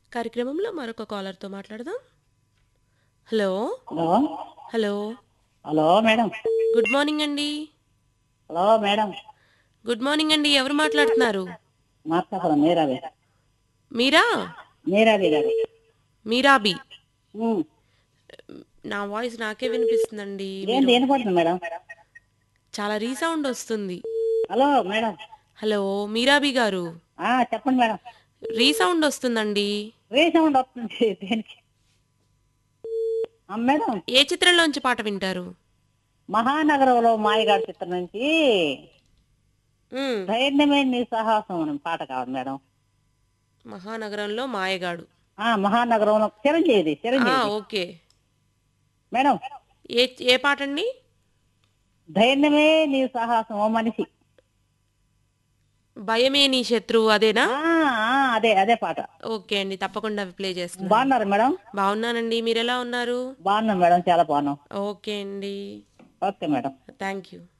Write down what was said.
కార్యక్రమంలో మరొక కాలర్తో మాట్లాడదాం hello hello hello hello madam good morning అండి హలో మేడం గుడ్ మార్నింగ్ అండి ఎవరు మాట్లాడుతున్నారు మాట్లాడతాను మీరాబి మీరా మీరాబి గారు మీరాబి ఉమ్. నా వాయిస్ నాకే వినిపిస్తుందండి ఏంటి వినపడుతుంది మేడం చాలా రీసౌండ్ వస్తుంది హలో మేడం హలో మీరాబి గారు ఆ చెప్పండి మేడం రీసౌండ్ వస్తుందండి రీసౌండ్ వస్తుంది దేనికి ఆ, మేడం ఏ చిత్రంలోంచి పాట వింటారు మహానగరంలో మాయగాడు చిత్రం నుంచి మ్మ్. ధైర్యమే నీ సాహసం అని పాట కావాలి మేడం మహానగరంలో మాయగాడు ఆ మహానగరంలో చిరంజీవి ఆ, చిరంజీవి ఓకే మేడం ఏ ఏ పాట అండి ధైర్యమే నీ సాహసం ఓ మనిషి భయమే నీ శత్రువు అదేనా ఆ, ఆ, అదే అదే పాట ఓకే అండి తప్పకుండా ప్లే చేస్తున్నాను బాగున్నారు మేడం బాగున్నానండి మీరు ఎలా ఉన్నారు బాగున్నాం మేడం చాలా బాగున్నాం ఓకే అండి ఓకే మేడం థ్యాంక్ యూ